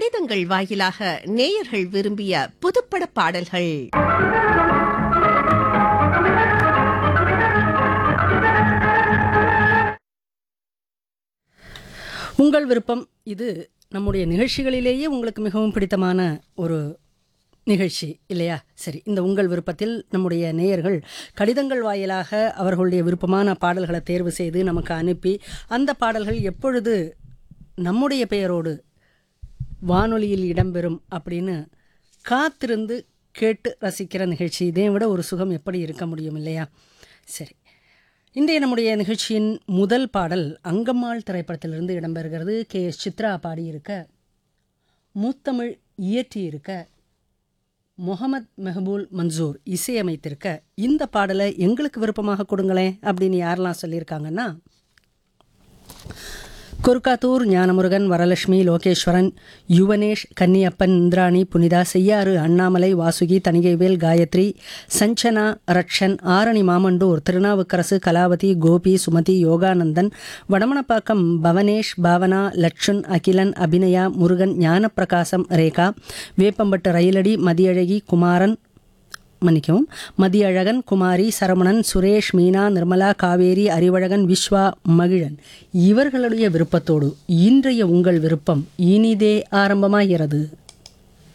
கடிதங்கள் வாயிலாக நேயர்கள் விரும்பிய புதுப்பட பாடல்கள் உங்கள் விருப்பம் இது நம்முடைய நிகழ்ச்சிகளிலேயே உங்களுக்கு மிகவும் பிடித்தமான ஒரு நிகழ்ச்சி இல்லையா சரி இந்த உங்கள் விருப்பத்தில் நம்முடைய நேயர்கள் கடிதங்கள் வாயிலாக அவர்களுடைய விருப்பமான பாடல்களை தேர்வு செய்து நமக்கு அனுப்பி அந்த பாடல்கள் எப்பொழுது நம்முடைய பெயரோடு வானொலியில் இடம்பெறும் அப்படின்னு காத்திருந்து கேட்டு ரசிக்கிற நிகழ்ச்சி இதை விட ஒரு சுகம் எப்படி இருக்க முடியும் இல்லையா சரி இன்றைய நம்முடைய நிகழ்ச்சியின் முதல் பாடல் அங்கம்மாள் திரைப்படத்திலிருந்து இடம்பெறுகிறது கே எஸ் சித்ரா பாடியிருக்க மூத்தமிழ் இயற்றியிருக்க முகமது மெஹபூல் மன்சூர் இசையமைத்திருக்க இந்த பாடலை எங்களுக்கு விருப்பமாக கொடுங்களேன் அப்படின்னு யாரெல்லாம் சொல்லியிருக்காங்கன்னா குருக்காத்தூர் ஞானமுருகன் வரலட்சுமி லோகேஸ்வரன் யுவனேஷ் கன்னியப்பன் இந்திராணி புனிதா செய்யாறு அண்ணாமலை வாசுகி தணிகைவேல் காயத்ரி சஞ்சனா ரக்ஷன் ஆரணி மாமண்டூர் திருநாவுக்கரசு கலாவதி கோபி சுமதி யோகானந்தன் வடமணப்பாக்கம் பவனேஷ் பாவனா லட்சுன் அகிலன் அபிநயா முருகன் ஞானப்பிரகாசம் ரேகா வேப்பம்பட்டு ரயிலடி மதியழகி குமாரன் மன்னிக்கவும் மதியழகன் குமாரி சரவணன் சுரேஷ் மீனா நிர்மலா காவேரி அறிவழகன் விஸ்வா மகிழன் இவர்களுடைய விருப்பத்தோடு இன்றைய உங்கள் விருப்பம் இனிதே ஆரம்பமாகிறது